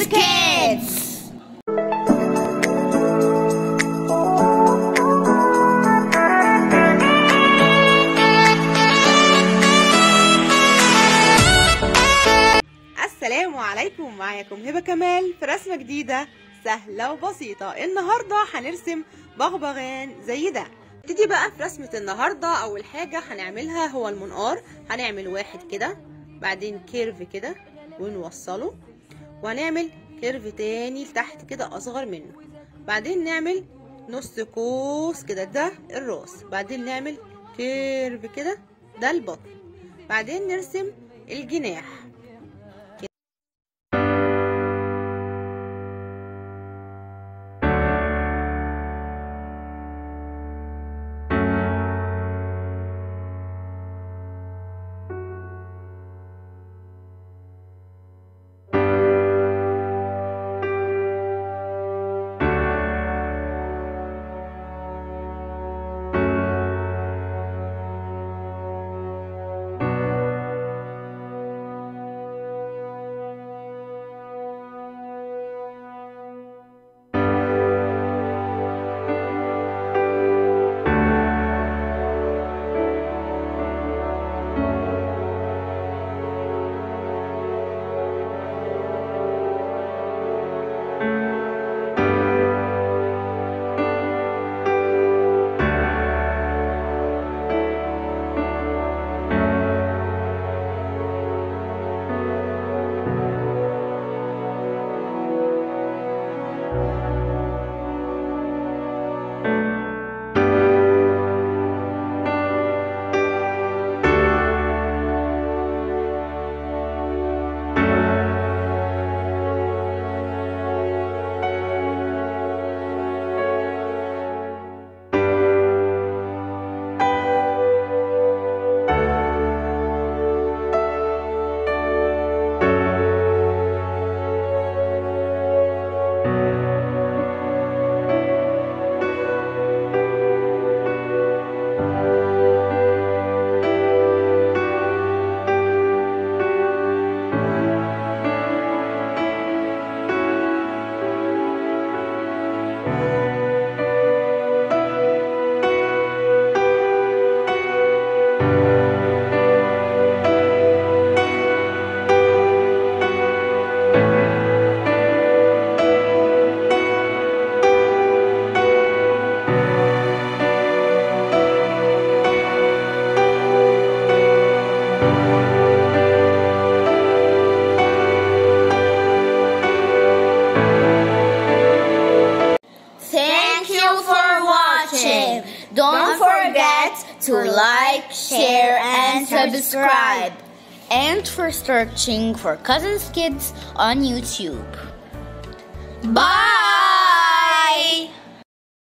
Kids! السلام عليكم معاكم هبة كمال في رسمة جديدة سهلة وبسيطة النهاردة هنرسم بغبغان زي ده نبتدي بقى في رسمة النهاردة أول حاجة هنعملها هو المنقار هنعمل واحد كده بعدين كيرف كده ونوصله وهنعمل كيرف تاني لتحت كده أصغر منه بعدين نعمل نص قوس كده ده الراس بعدين نعمل كيرف كده ده البطن بعدين نرسم الجناح Thank you for watching. Don't forget to like, share, and subscribe. And for searching for Cousins Kids on YouTube. Bye!